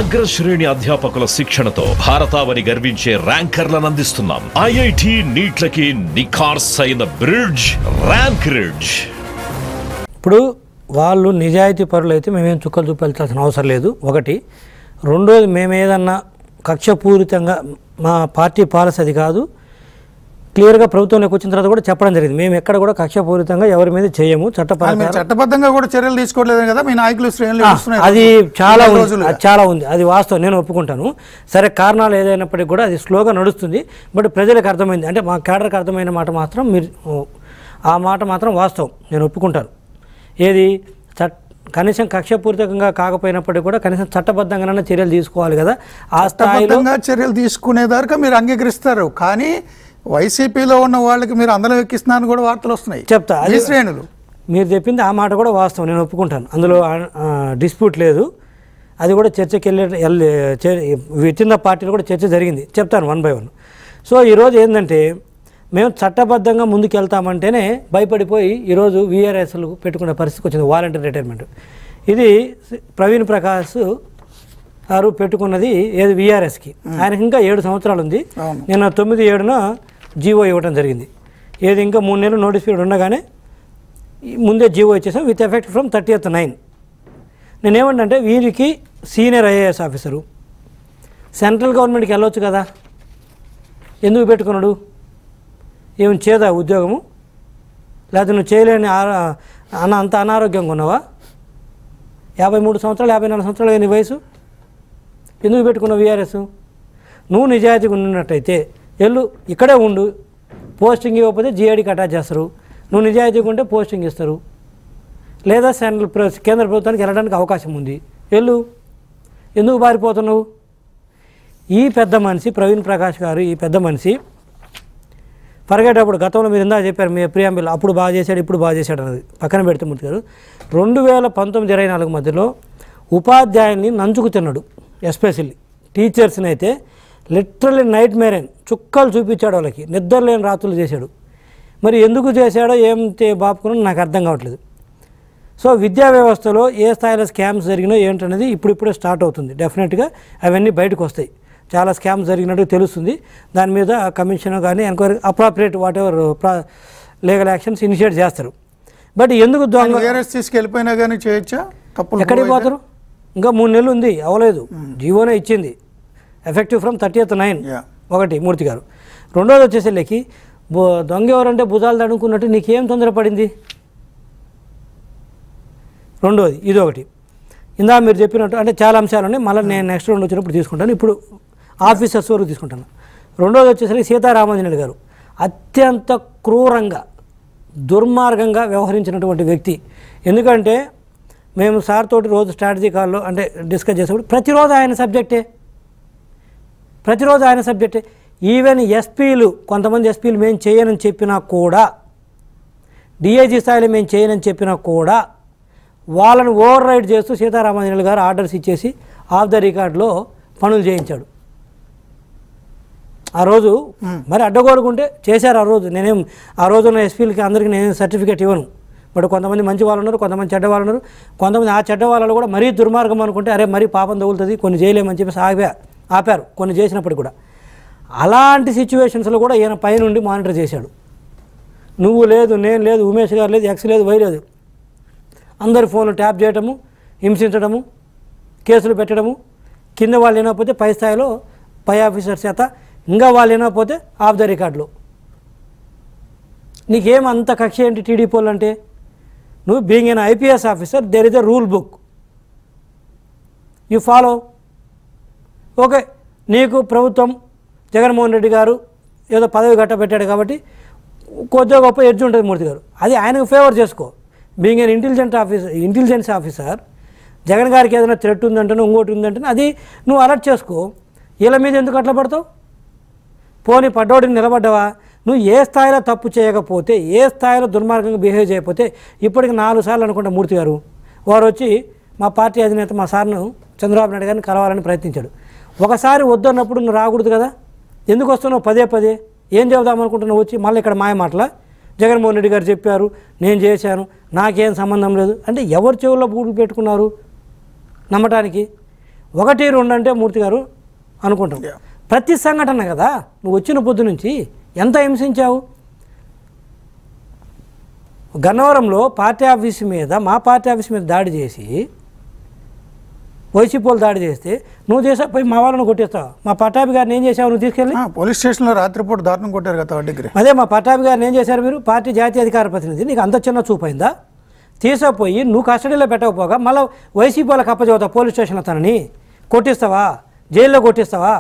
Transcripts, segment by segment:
అగ్రశ్రేణి అధ్యాపకుల శిక్షణతో భారతావని గర్వించే ర్యాంకర్లను అందిస్తున్నాం ఐఐటి నీట్లకి నిఖార్స్ అయిన బ్రిడ్జ్ ర్యాంక్ రిడ్జ్ ఇప్పుడు వాళ్ళు నిజాయితీ పరులు అయితే మేమేం చుక్కలు చూపెళ్తాల్సిన అవసరం లేదు ఒకటి రెండోది మేము ఏదన్నా కక్షపూరితంగా మా పార్టీ పాలసీ అది కాదు క్లియర్గా ప్రభుత్వంలోకి వచ్చిన తర్వాత కూడా చెప్పడం జరిగింది మేము ఎక్కడ కూడా కక్షపూరితంగా ఎవరి మీద చేయము మీరు చట్టపరంగా చట్టబద్ధంగా కూడా చర్యలు తీసుకోవట్లేదు కదా మీ నాయకులు శ్రేణులు ఇస్తున్నాయి అది చాలా నెల ఉంది రోజులుగా. అది చాలా ఉంది అది వాస్తవం నేను ఒప్పుకుంటాను సరే కారణాలు ఏదైనప్పటికీ కూడా అది స్లోగా నడుస్తుంది బట్ ప్రజలకు అర్థమైంది అంటే మా కేడర్కి అర్థమైన మాట మాత్రం మీరు ఓ, ఆ మాట మాత్రం వాస్తవం నేను ఒప్పుకుంటాను ఏది చట్ కనీసం కక్షపూరితంగా కాకపోయినప్పటికీ కూడా కనీసం చట్టబద్ధంగానే చర్యలు తీసుకోవాలి కదా ఆ స్థాయిలో చట్టబద్ధంగా చర్యలు తీసుకునే దాకా మీరు అంగీకరిస్తారు కానీ వైసీపీలో ఉన్న వాళ్ళకి మీరు అందరం ఎక్కిస్తున్నారని కూడా వార్తలు వస్తున్నాయి చెప్తా ఈ అది శ్రేణులు మీరు చెప్పింది ఆ మాట కూడా వాస్తవం నేను ఒప్పుకుంటాను అందులో డిస్ప్యూట్ లేదు అది కూడా చర్చకి వెళ్ళే వెళ్ళే విత్ పార్టీలో కూడా చర్చ జరిగింది చెప్తాను వన్ బై వన్ సో ఈరోజు ఏంటంటే మేము చట్టబద్ధంగా ముందుకు వెళ్తామంటేనే భయపడిపోయి ఈరోజు వీఆర్ఎస్లు పెట్టుకునే పరిస్థితికి వచ్చింది వాలంటీర్ రిటైర్మెంట్ ఇది ప్రవీణ్ ప్రకాష్ గారు పెట్టుకున్నది ఏది వీఆర్ఎస్కి ఆయనకి ఇంకా ఏడు సంవత్సరాలు ఉంది అవును. నిన్న తొమ్మిది ఏడున జీవో ఇవ్వడం జరిగింది ఏది ఇంకా మూడు నెలలు నోటీస్ పీరియడ్ ఉండగానే ఈ ముందే జీవో ఇచ్చేసాం with effect from thirtieth nine నేనేమంటే వీరికి సీనియర్ ఐఏఎస్ ఆఫీసరు సెంట్రల్ గవర్నమెంట్కి వెళ్ళొచ్చు కదా ఎందుకు పెట్టుకున్నాడు ఏమి చేదా ఉద్యోగము లేకపోతే నువ్వు చేయలేని ఆరో అన్న అంత అనారోగ్యంగా ఉన్నావా యాభై మూడు సంవత్సరాలు యాభై నాలుగు సంవత్సరాలు నీ వయసు ఎందుకు పెట్టుకున్నావు వీఆర్ఎస్ నువ్వు నిజాయితీగా ఉన్నట్టయితే వెళ్ళు ఇక్కడే ఉండు పోస్టింగ్ ఇవ్వకపోతే జీఐడికి అటాచ్ చేస్తారు నువ్వు నిజాయితీగా ఉంటే పోస్టింగ్ ఇస్తారు లేదా సెంట్రల్ ప్ర- కేంద్ర ప్రభుత్వానికి వెళ్ళడానికి అవకాశం ఉంది వెళ్ళు ఎందుకు పారిపోతున్నావు ఈ పెద్ద మనిషి ప్రవీణ్ ప్రకాష్ గారు ఈ పెద్ద మనిషి పరిగేటప్పుడు గతంలో మీరు ఇందాక చెప్పారు మీ ప్రియాంబిల్ అప్పుడు బాగా చేశాడు ఇప్పుడు బాగా చేశాడు అన్నది పక్కన పెడితే మూర్తి గారు రెండు వేల పంతొమ్మిది ఇరవై నాలుగు మధ్యలో ఉపాధ్యాయుల్ని నంచుకు తిన్నాడు ఎస్పెషల్లీ టీచర్స్ని అయితే లిటరల్లీ నైట్ మేరేన్ చుక్కలు చూపించాడు వాళ్ళకి నిద్ర లేని రాత్రులు చేశాడు మరి ఎందుకు చేశాడో ఏం చే- బాపుకున్నా నాకు అర్థం కావట్లేదు సో విద్యా వ్యవస్థలో ఏ స్థాయిలో స్కామ్స్ జరిగినా ఏంటనేది ఇప్పుడిప్పుడే స్టార్ట్ అవుతుంది డెఫినెట్గా అవన్నీ బయటకు వస్తాయి చాలా స్కామ్స్ జరిగినట్టు తెలుస్తుంది దాని మీద కమిషన్ కానీ enquiry appropriate whatever legal actions initiate చేస్తారు బట్ ఎందుకు దొంగ వేరేస్ తీసుకెళ్ళిపోయినా కానీ చేయొచ్చా తప్పులు ఎక్కడికి పోతారు ఇంకా మూడు నెలలు ఉంది అవ్వలేదు జీవోనే ఇచ్చింది effective from thirtieth nine Yeah. ఒకటి మూర్తి గారు రెండోది వచ్చేసరికి బో దొంగ ఎవరంటే భుజాలు తడుకున్నట్టు నీకేం తొందరపడింది రెండోది ఇది ఒకటి ఇందా మీరు చెప్పినట్టు అంటే చాలా అంశాలు ఉన్నాయి మళ్ళీ నేను నెక్స్ట్ రెండు వచ్చినప్పుడు తీసుకుంటాను ఇప్పుడు ఆఫీసర్స్ వరకు తీసుకుంటాను రెండోది వచ్చేసరికి సీతారామాంజనేయులు గారు అత్యంత క్రూరంగా దుర్మార్గంగా వ్యవహరించినటువంటి వ్యక్తి ఎందుకంటే మేము సార్ తోటి రోజు స్ట్రాటజీ కాల్లో అంటే డిస్కస్ చేసేప్పుడు ప్రతిరోజు ఆయన సబ్జెక్టే ప్రతిరోజు ఆయన సబ్జెక్టే ఈవెన్ ఎస్పీలు కొంతమంది ఎస్పీలు మేము చేయనని చెప్పినా కూడా డిఐజీ స్థాయిలో మేము చేయనని చెప్పినా కూడా వాళ్ళని ఓవర్ రైడ్ చేస్తూ సీతారామాంజనేయులు గారు ఆర్డర్స్ ఇచ్చేసి ఆఫ్ ద రికార్డ్లో పనులు చేయించాడు ఆ రోజు మరి అడ్డగోలుకుంటే చేశారు ఆ రోజు నేనేం ఆ రోజు ఉన్న ఎస్పీలకి అందరికీ నేను సర్టిఫికేట్ ఇవ్వను బట్ కొంతమంది మంచి వాళ్ళు ఉన్నారు కొంతమంది చెడ్డ వాళ్ళు ఉన్నారు కొంతమంది ఆ చెడ్డ వాళ్ళు కూడా మరీ దుర్మార్గం అనుకుంటే అరే మరీ పాపం తగులుతుంది కొన్ని చేయలేమని చెప్పేసి ఆపా ఆపారు కొన్ని చేసినప్పుడు కూడా అలాంటి సిచ్యువేషన్స్లో కూడా ఈయన పైనుండి మానిటర్ చేశాడు నువ్వు లేదు నేను లేదు ఉమేష్ గారు లేదు ఎక్స్ లేదు వై లేదు అందరి ఫోన్లు ట్యాప్ చేయటము హింసించడము కేసులు పెట్టడము కింద వాళ్ళు వినకపోతే పై స్థాయిలో పై ఆఫీసర్ చేత ఇంకా వాళ్ళు వినకపోతే ఆఫ్ ద రికార్డులు నీకేం అంత కక్ష ఏంటి టీడీపీ వాళ్ళు అంటే నువ్వు being an IPS officer there is a rule book you follow okay నీకు ప్రభుత్వం జగన్మోహన్ రెడ్డి గారు ఏదో పదవి కట్టబెట్టాడు కాబట్టి కొద్దిగా గొప్ప ఎడ్జ్ ఉంటుంది మూర్తి గారు అది ఆయనకు ఫేవర్ చేసుకో being an intelligent officer intelligence officer Jagan గారికి ఏదైనా థ్రెట్ ఉందంటే ఇంకోటి ఉందంటే అది నువ్వు అలర్ట్ చేసుకో వీళ్ళ మీద ఎందుకు అట్లా పడతావు పోనీ పడ్డోడిని నిలబడ్డావా నువ్వు ఏ స్థాయిలో తప్పు చేయకపోతే ఏ స్థాయిలో దుర్మార్గంగా బిహేవ్ చేయకపోతే ఇప్పటికి నాలుగు సార్లు అనుకుంటా మూర్తి గారు వారు వచ్చి మా పార్టీ అధినేత మా సార్ను చంద్రబాబు నాయుడు గారిని కలవాలని ప్రయత్నించాడు ఒకసారి వద్దన్నప్పుడు నువ్వు రాకూడదు కదా ఎందుకు వస్తున్నావు పదే పదే ఏం చెబుదాం అనుకుంటున్నావు వచ్చి మళ్ళీ ఇక్కడ మాయ మాటల జగన్మోహన్ రెడ్డి గారు చెప్పారు నేను చేశాను నాకేం సంబంధం లేదు అంటే ఎవరి చెవుల్లో బూట్లు పెట్టుకున్నారు నమ్మటానికి ఒకటి రెండు అంటే మూర్తి గారు అనుకుంటాం Yeah. ప్రతి సంఘటన కదా నువ్వు వచ్చిన పొద్దు నుంచి ఎంత హింసించావు గన్నవరంలో పార్టీ ఆఫీస్ మీద మా పార్టీ ఆఫీస్ మీద దాడి చేసి వైసీపీ వాళ్ళు దాడి చేస్తే నువ్వు చేసా పోయి మా వాళ్ళని కొట్టేస్తావు మా పట్టాభి గారిని ఏం చేసావు నువ్వు తీసుకెళ్ళి ఆ, పోలీస్ స్టేషన్లో రాత్రిపూట దారుణం కొట్టారు కదా థర్డ్ డిగ్రీ అదే మా పట్టాభి గారిని ఏం చేశారు మీరు పార్టీ జాతీయ అధికార ప్రతినిధి నీకు అంత చిన్న చూపైందా తీసుకుపోయి నువ్వు కస్టడీలో పెట్టకపోగా మళ్ళీ వైసీపీ వాళ్ళకి అప్పచెబుతావు పోలీస్ స్టేషన్లో తనని కొట్టిస్తావా జైల్లో కొట్టిస్తావా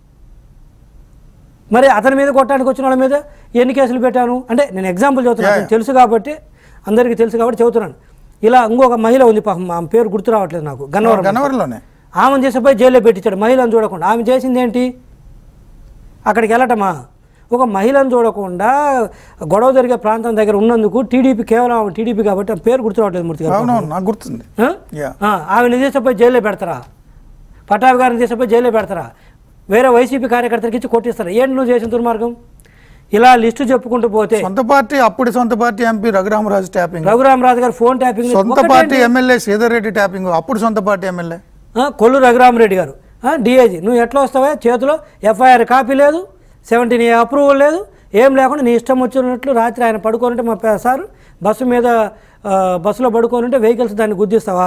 మరి అతని మీద కొట్టడానికి వచ్చిన వాళ్ళ మీద ఎన్ని కేసులు పెట్టాను అంటే నేను ఎగ్జాంపుల్ చెబుతున్నాను Yeah, అతనికి తెలుసు కాబట్టి అందరికీ తెలుసు కాబట్టి చెబుతున్నాను ఇలా ఇంకొక మహిళ ఉంది పాపం ఆమె పేరు గుర్తు రావట్లేదు నాకు గన్నవరం గన్నవరంలోనే ఆమెను చేసిపోయి జైల్లో పెట్టించాడు మహిళను చూడకుండా ఆమె చేసింది ఏంటి అక్కడికి వెళ్ళటమా ఒక మహిళను చూడకుండా గొడవ జరిగే ప్రాంతం దగ్గర ఉన్నందుకు టీడీపీ కేవలం ఆమె టీడీపీ కాబట్టి ఆమె పేరు గుర్తు రావట్లేదు మూర్తి గారు అవునవును నాకు గుర్తుంది ఆ? Yeah. ఆ, ఆమెను తీసుకుపోయి జైల్లో పెడతారా పటాభి గారిని తీసుకుపోయి జైల్లో పెడతారా వేరే వైసీపీ కార్యకర్తలకి ఇచ్చి కొట్టిస్తారా ఏంటి నువ్వు చేసిన దుర్మార్గం ఇలా లిస్టు చెప్పుకుంటూ పోతే సొంత పార్టీ అప్పుడు సొంత party MP Raghuramaraju tapping Raghuramaraju గారు ఫోన్ ట్యాపింగ్ సొంత party MLA Sridhar Reddy tapping అప్పుడు సొంత పార్టీ ఎమ్మెల్యే ఆ, కొల్లు రఘురామరెడ్డి గారు డిఐజీ నువ్వు ఎట్లా వస్తావా చేతిలో ఎఫ్ఐఆర్ కాపీ లేదు సెవెంటీన్ ఏ అప్రూవల్ లేదు ఏం లేకుండా నీ ఇష్టం వచ్చినట్లు రాత్రి ఆయన పడుకోనుంటే మా పే- సార్ బస్సు మీద ఆ, బస్సులో పడుకోనుంటే వెహికల్స్ దాన్ని గుద్దిస్తావా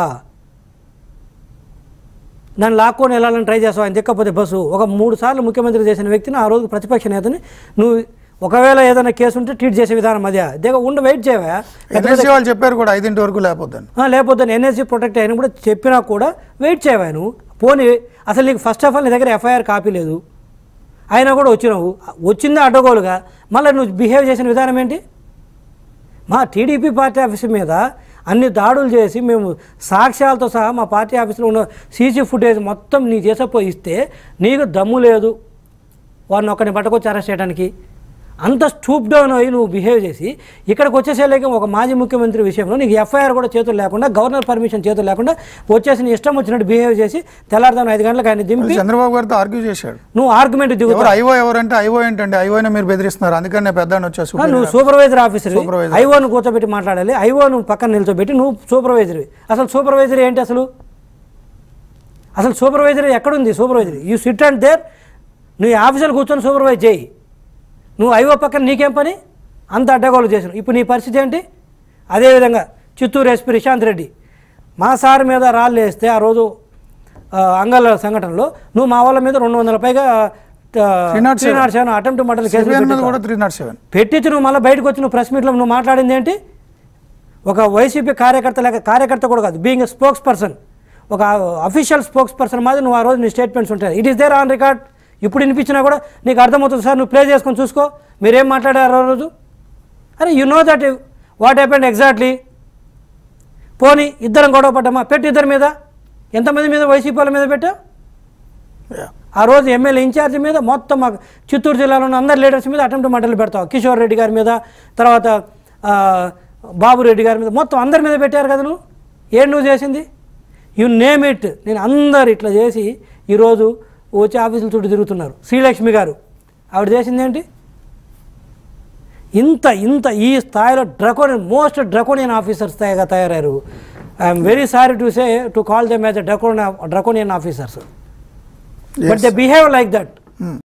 దాన్ని లాక్కొని వెళ్ళాలని ట్రై చేస్తావు ఆయన దిక్కపోతే బస్సు ఒక మూడు సార్లు ముఖ్యమంత్రి చేసిన వ్యక్తిని ఆ రోజు ప్రతిపక్ష నేతని నువ్వు ఒకవేళ ఏదైనా కేసు ఉంటే ట్రీట్ చేసే విధానం అదే దిగ ఉండి వెయిట్ చేయవా ఎన్ఎస్సీ వాళ్ళు చెప్పారు కూడా ఐదింటి వరకు లేకపోద్దని ఆ, లేకపోతే ఎన్ఎస్సీ ప్రొటెక్ట్ అయిన కూడా చెప్పినా కూడా వెయిట్ చేయవా నువ్వు పోనీ అసలు నీకు ఫస్ట్ ఆఫ్ ఆల్ నీ దగ్గర ఎఫ్ఐఆర్ కాపీ లేదు అయినా కూడా వచ్చినావు వచ్చిందే అడ్డగోలుగా మళ్ళీ నువ్వు బిహేవ్ చేసిన విధానం ఏంటి మా టీడీపీ పార్టీ ఆఫీస్ మీద అన్ని దాడులు చేసి మేము సాక్ష్యాలతో సహా మా పార్టీ ఆఫీస్లో ఉన్న సీసీ ఫుటేజ్ మొత్తం నీ చేసపోయి ఇస్తే నీకు దమ్ము లేదు వాడిని ఒక్కడిని పట్టుకొచ్చి అరెస్ట్ చేయడానికి అంత స్టూప్ డౌన్ అయ్యి నువ్వు బిహేవ్ చేసి ఇక్కడికి వచ్చేసేలేక ఒక మాజీ ముఖ్యమంత్రి విషయంలో నీకు ఎఫ్ఐఆర్ కూడా చేతులు లేకుండా గవర్నర్ పర్మిషన్ చేతులు లేకుండా వచ్చేసి నీ ఇష్టం వచ్చినట్టు బిహేవ్ చేసి తెల్లారుదాం ఐదు గంటలకు ఆయన దింపి చంద్రబాబు గారితో ఆర్గ్యూ చేశాడు నువ్వు ఆర్గ్యుమెంట్ దిగుతావు ఎవరు ఐఓ ఎవరంటే ఐఓ ఏంటండి ఐఓనే మీరు బెదిరిస్తున్నారు అందుకని నేను పెద్ద వచ్చేసి ఆ, నువ్వు సూపర్వైజర్ ఆఫీసర్ Supervisor. ఐఓను కూర్చోబెట్టి మాట్లాడాలి ఐఓను పక్కన నిల్చోబెట్టి నువ్వు సూపర్వైజర్ అసలు సూపర్వైజర్ ఏంటి అసలు అసలు సూపర్వైజర్ ఎక్కడుంది supervisor you sit and there నువ్వు ఈ ఆఫీసులో కూర్చొని సూపర్వైజ్ చేయి నువ్వు ఐఓ పక్కన నీకేం పని అంత అడ్డగోలు చేసాను ఇప్పుడు నీ పరిస్థితి ఏంటి అదేవిధంగా చిత్తూరు ఎస్పీ రిశాంత్ రెడ్డి మా సార్ మీద రాళ్ళు వేస్తే ఆ రోజు ఆ, అంగళ్ళ సంఘటనలో నువ్వు మా వాళ్ళ మీద రెండు వందల పైగా three 307. Naught seven attempt murder case CBN మీద కూడా త్రీ నాట్ సెవెన్ పెట్టించి నువ్వు మళ్ళీ బయటకు వచ్చి నువ్వు ప్రెస్ మీట్లో నువ్వు మాట్లాడింది ఏంటి ఒక వైసీపీ కార్యకర్త లేక కార్యకర్త కూడా కాదు బీయింగ్ స్పోక్స్ పర్సన్ ఒక అఫీషియల్ స్పోక్స్ పర్సన్ మాది నువ్వు ఆ రోజు నీ స్టేట్మెంట్స్ ఉంటాయి it is there on record ఇప్పుడు వినిపించినా కూడా నీకు అర్థమవుతుంది సార్ నువ్వు ప్లే చేసుకొని చూసుకో మీరేం మాట్లాడారు ఆ రోజు అరే you know that what happened exactly పోనీ ఇద్దరం గొడవ పడ్డామా పెట్టు ఇద్దరి మీద ఎంతమంది మీద వైసీపీ వాళ్ళ మీద పెట్టా ఆ రోజు ఎమ్మెల్యే ఇన్ఛార్జ్ మీద మొత్తం మాకు చిత్తూరు జిల్లాలో ఉన్న అందరి లీడర్స్ మీద అటెంప్ట్ మంటలు పెడతావు కిషోర్ రెడ్డి గారి మీద తర్వాత ఆ, బాబు రెడ్డి గారి మీద మొత్తం అందరి మీద పెట్టారు కదా నువ్వు ఏం నువ్వు చేసింది యు నేమ్ ఇట్ నేను అందరు ఇట్లా చేసి ఈరోజు వచ్చి ఆఫీసుల చుట్టూ తిరుగుతున్నారు శ్రీలక్ష్మి గారు ఆవిడ చేసింది ఏంటి ఇంత ఇంత ఈ స్థాయిలో డ్రకోనియన్ మోస్ట్ డ్రకోనియన్ ఆఫీసర్స్ స్థాయిగా తయారయ్యారు I'm very sorry to say to call them as డ్రకోన్ draconian officers but they behave like that